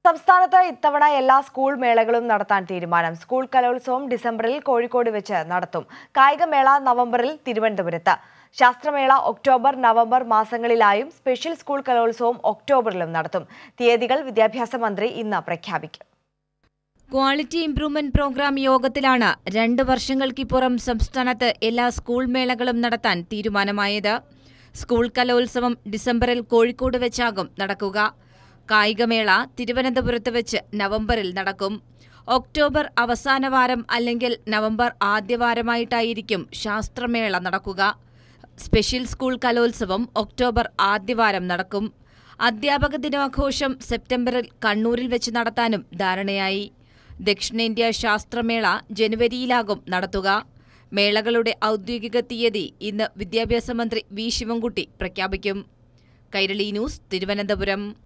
സംസ്ഥാനത്ത് ഇത്തവണ എല്ലാ സ്കൂൾ മേളകളും നടത്താൻ തീരുമാനം സ്കൂൾ കലോത്സവം ഡിസംബറിൽ കോഴിക്കോട് വെച്ച് നടത്തും കായികമേള നവംബറിൽ തിരുവനന്തപുരത്ത് ശാസ്ത്രമേള ഒക്ടോബർ നവംബർ മാസങ്ങളിലായും സ്പെഷ്യൽ സ്കൂൾ കലോത്സവം ഒക്ടോബറിലും നടത്തും തീയതികൾ വിദ്യാഭ്യാസ മന്ത്രി ഇന്ന് പ്രഖ്യാപിക്കും ക്വാളിറ്റി ഇംപ്രൂവ്മെന്റ് പ്രോഗ്രാം യോഗത്തിലാണ് രണ്ട് വർഷങ്ങൾക്കിപ്പുറം സംസ്ഥാനത്ത് എല്ലാ സ്കൂൾ മേളകളും നടത്താൻ തീരുമാനമായത് സ്കൂൾ കലോത്സവം ഡിസംബറിൽ കോഴിക്കോട് വെച്ചാകും നടക്കുക കായികമേള തിരുവനന്തപുരത്ത് വെച്ച് നവംബറിൽ നടക്കും ഒക്ടോബർ അവസാന വാരം അല്ലെങ്കിൽ നവംബർ ആദ്യവാരമായിട്ടായിരിക്കും ശാസ്ത്രമേള നടക്കുക സ്പെഷ്യൽ സ്കൂൾ കലോത്സവം ഒക്ടോബർ ആദ്യവാരം നടക്കും അധ്യാപക ദിനാഘോഷം സെപ്റ്റംബറിൽ കണ്ണൂരിൽ വെച്ച് നടത്താനും ധാരണയായി ദക്ഷിണേന്ത്യ ശാസ്ത്രമേള ജനുവരിയിലാകും നടത്തുക മേളകളുടെ ഔദ്യോഗിക തീയതി ഇന്ന് വിദ്യാഭ്യാസ മന്ത്രി വി ശിവൻകുട്ടി പ്രഖ്യാപിക്കും കൈരളി ന്യൂസ് തിരുവനന്തപുരം